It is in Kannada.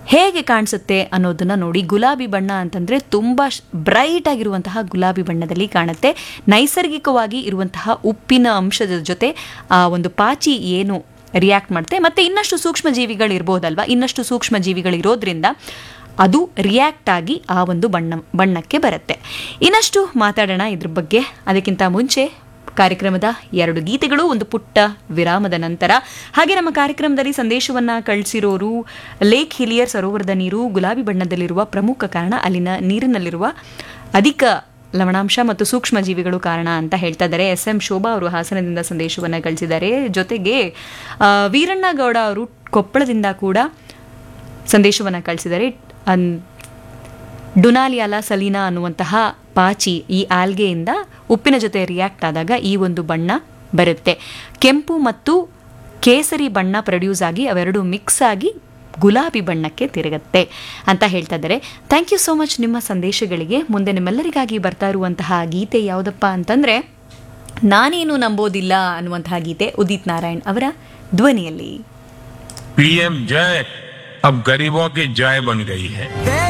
ಹೇಗೆ ಕಾಣಿಸುತ್ತೆ ಅನ್ನೋದನ್ನ ನೋಡಿ ಗುಲಾಬಿ ಬಣ್ಣ ಅಂತಂದರೆ ತುಂಬ ಬ್ರೈಟ್ ಆಗಿರುವಂತಹ ಗುಲಾಬಿ ಬಣ್ಣದಲ್ಲಿ ಕಾಣುತ್ತೆ ನೈಸರ್ಗಿಕವಾಗಿ ಇರುವಂತಹ ಉಪ್ಪಿನ ಅಂಶದ ಜೊತೆ ಆ ಒಂದು ಪಾಚಿ ಏನು ರಿಯಾಕ್ಟ್ ಮಾಡುತ್ತೆ ಮತ್ತು ಇನ್ನಷ್ಟು ಸೂಕ್ಷ್ಮ ಜೀವಿಗಳು ಇರ್ಬೋದಲ್ವಾ ಇನ್ನಷ್ಟು ಸೂಕ್ಷ್ಮ ಜೀವಿಗಳು ಇರೋದ್ರಿಂದ ಅದು ರಿಯಾಕ್ಟ್ ಆಗಿ ಆ ಒಂದು ಬಣ್ಣ ಬಣ್ಣಕ್ಕೆ ಬರುತ್ತೆ ಇನ್ನಷ್ಟು ಮಾತಾಡೋಣ ಇದ್ರ ಬಗ್ಗೆ ಅದಕ್ಕಿಂತ ಮುಂಚೆ ಕಾರ್ಯಕ್ರಮದ ಎರಡು ಗೀತೆಗಳು ಒಂದು ಪುಟ್ಟ ವಿರಾಮದ ನಂತರ ಹಾಗೆ ನಮ್ಮ ಕಾರ್ಯಕ್ರಮದಲ್ಲಿ ಸಂದೇಶವನ್ನ ಕಳಿಸಿರೋರು ಲೇಕ್ ಹಿಲಿಯರ್ ಸರೋವರದ ನೀರು ಗುಲಾಬಿ ಬಣ್ಣದಲ್ಲಿರುವ ಪ್ರಮುಖ ಕಾರಣ ಅಲ್ಲಿನ ನೀರಿನಲ್ಲಿರುವ ಅಧಿಕ ಲವಣಾಂಶ ಮತ್ತು ಸೂಕ್ಷ್ಮ ಜೀವಿಗಳು ಕಾರಣ ಅಂತ ಹೇಳ್ತಾ ಇದ್ದಾರೆ ಎಸ್ ಎಂ ಶೋಭಾ ಅವರು ಹಾಸನದಿಂದ ಸಂದೇಶವನ್ನು ಕಳಿಸಿದ್ದಾರೆ ಜೊತೆಗೆ ಆ, ವೀರಣ್ಣ ಗೌಡ ಅವರು ಕೊಪ್ಪಳದಿಂದ ಕೂಡ ಸಂದೇಶವನ್ನು ಕಳಿಸಿದ್ದಾರೆ ಅನ್ ಡುನಾಲಿಯಾಲ ಸಲೀನಾ ಅನ್ನುವಂತಹ ಪಾಚಿ ಈ ಆಲ್ಗೆಯಿಂದ ಉಪ್ಪಿನ ಜೊತೆ ರಿಯಾಕ್ಟ್ ಆದಾಗ ಈ ಒಂದು ಬಣ್ಣ ಬರುತ್ತೆ ಕೆಂಪು ಮತ್ತು ಕೇಸರಿ ಬಣ್ಣ ಪ್ರೊಡ್ಯೂಸ್ ಆಗಿ ಅವೆರಡು ಮಿಕ್ಸ್ ಆಗಿ ಗುಲಾಬಿ ಬಣ್ಣಕ್ಕೆ ತಿರುಗುತ್ತೆ ಅಂತ ಹೇಳ್ತಾ ಇದ್ದಾರೆ ಥ್ಯಾಂಕ್ ಯು ಸೋ ಮಚ್ ನಿಮ್ಮ ಸಂದೇಶಗಳಿಗೆ ಮುಂದೆ ನಿಮ್ಮೆಲ್ಲರಿಗಾಗಿ ಬರ್ತಾ ಇರುವಂತಹ ಗೀತೆ ಯಾವುದಪ್ಪ ಅಂತಂದರೆ ನಾನೇನು ನಂಬೋದಿಲ್ಲ ಅನ್ನುವಂತಹ ಗೀತೆ ಉದಿತ್ ನಾರಾಯಣ್ ಅವರ ಧ್ವನಿಯಲ್ಲಿ पीएम जय अब गरीबों की जय बन गई है